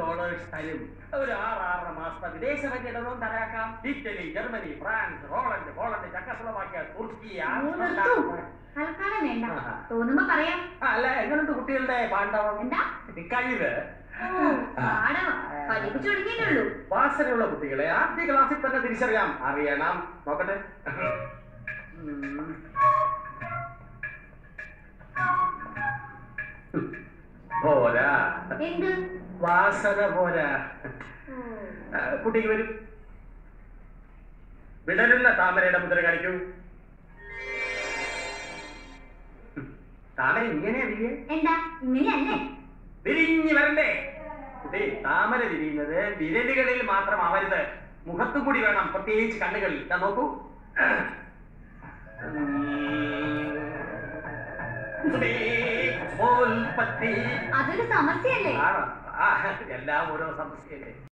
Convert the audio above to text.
Dollars തരും ഒരു ആറ് ആറര മാസത്തെ വിദേശ പര്യടനവും തരാക്കാം Italy Germany France Holland Poland Czechoslovakia Turkey ഓ, നിർത്തൂ. ആംസ്റ്റർഡാം. തൽക്കാലം വേണ്ട ആഹാ. തോന്നുമ്പോ പറയാം ആ, അല്ല എങ്ങനെയുണ്ട് കുട്ടികളുടെ പാണ്ഡവം എന്താ കഴിവ് ഓ പാടം പഠിപ്പിച്ചു തുടങ്ങിയിട്ടുള്ളൂ വാസനയുള്ള കുട്ടികളെ ആദ്യ ക്ലാസ്സിൽ തന്നെ തിരിച്ചറിയാം അറിയണം നോക്കട്ടെ ഉം. പോരാ എന്ത് വാസന പോരാ ഓ, ആ, കുട്ടിക്ക് വരും വിടരുന്ന താമരയുടെ മുദ്ര കാണിക്കൂ താമര ഇങ്ങനെ വിരിയേ എന്താ ഇങ്ങനെയല്ലേ വിരിഞ്ഞു വരണ്ടേ കുട്ടി താമര വിരിയുന്നത് വിരലുകളിൽ മാത്രമാവരുത് മുഖത്തു കൂടി വേണം പ്രത്യേകിച്ച് കണ്ണുകളിൽ ഇതാ നോക്കൂ കുസുമേ, കുസുമോൽപ്പത്തി. അതൊരു സമസ്യയല്ലേ ആണോ? ആ, എല്ലാം ഓരോ സമസ്യയല്ലേ